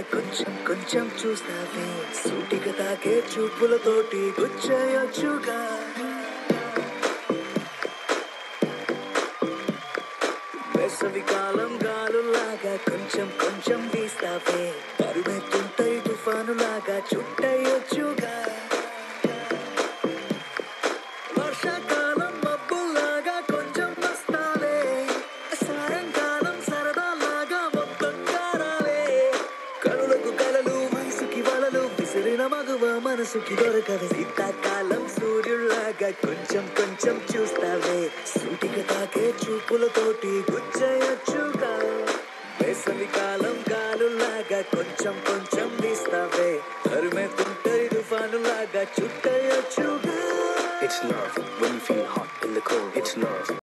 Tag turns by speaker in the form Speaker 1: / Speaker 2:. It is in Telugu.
Speaker 1: కొంచెం కొంచెం చూస్తావే సూటిగా తాకే చూపులతోటి గుచ్చేయొచ్చుగా వేసవి కాలం గాలులాగా కొంచెం కొంచెం వీస్తావే పరుమెత్తుంటాయి తుఫానులాగా చుట్టయొచ్చుగా వర్షాకాలం మబ్బుల్లాగా కొంచెం వస్తావే సాయంకాలం సరదాలాగా మొత్తం కారాలే కనులకు కలలు వయసుకి వలలు విసిరిన మగువ మనసుకి దొరకదు శీతాకాలం సూర్యుల్లాగా కొంచెం కొంచెం చూస్తావే సూటిగా తాకే చూపులతోటి గుచ్చయొచ్చుగా వేసవి కాలం గాలులాగా కొంచెం కొంచెం వీస్తావే తరుమెత్తుంటాయి తుఫానులాగా చుట్టయొచ్చుగా
Speaker 2: It's love when you feel hot in the cold. It's love